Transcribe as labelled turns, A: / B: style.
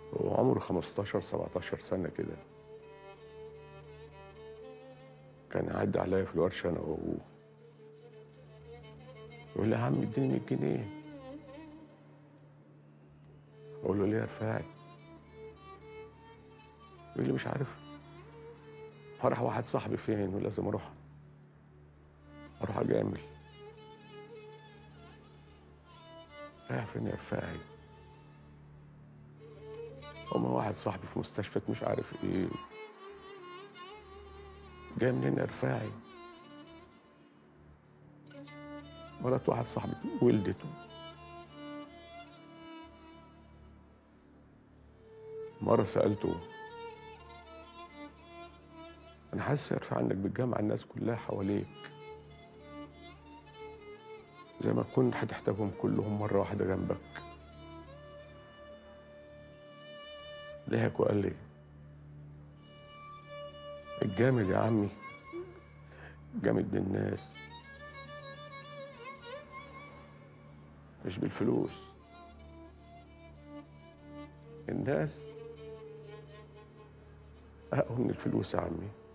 A: هو عمره 15 17 سنة كده كان يعدي عليا في الورشة أنا وأبوه يقول لي يا عم اديني 100 جنيه أقول له ليه يا رفاعي يقول لي مش عارف فرح واحد صاحبي فين ولازم أروح أروح أجامل رايح فين يا رفاعي هما واحد صاحبي في مستشفى مش عارف ايه جاي منين يا رفاعي مرات واحد صاحبي ولدته مرة سألته أنا حاسس يا رفاعي إنك بتجمع الناس كلها حواليك زي ما تكون هتحتاجهم كلهم مرة واحدة جنبك ضحك وقال لي الجامد يا عمي جامد بالناس مش بالفلوس الناس أقوى من الفلوس يا عمي